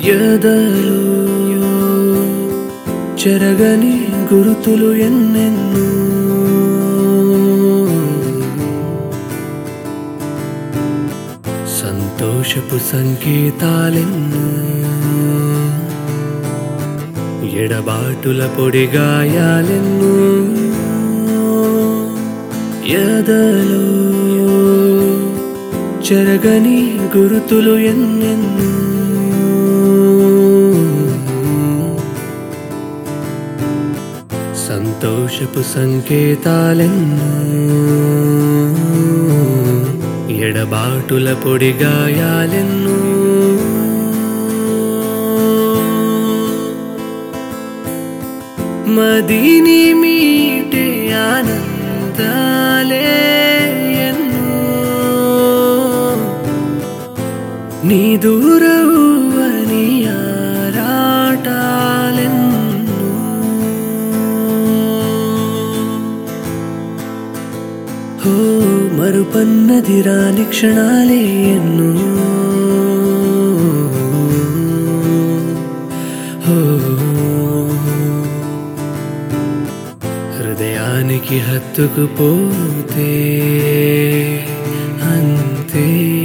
ఎదలో చెరగని గురుతులు ఎన్నెన్నో సంతోషపు సంకేతాలెన్నో ఎడబాటుల పొడి గాయాలెన్నో ఎదలో చెరగని గురుతులు ఎన్నెన్నో సంతోషపు సంకేతాలెన్నో ఎడబాటుల పొడి గాయాలెన్నో మదిని మీటే ఆనందాలే ఎన్నో నీ దూరవని ఆరాటాలెన్నో హో మరుపన్నది రాని క్షణాలే ఎన్నో హో హృదయానికి హత్తుకుపోతే అంతే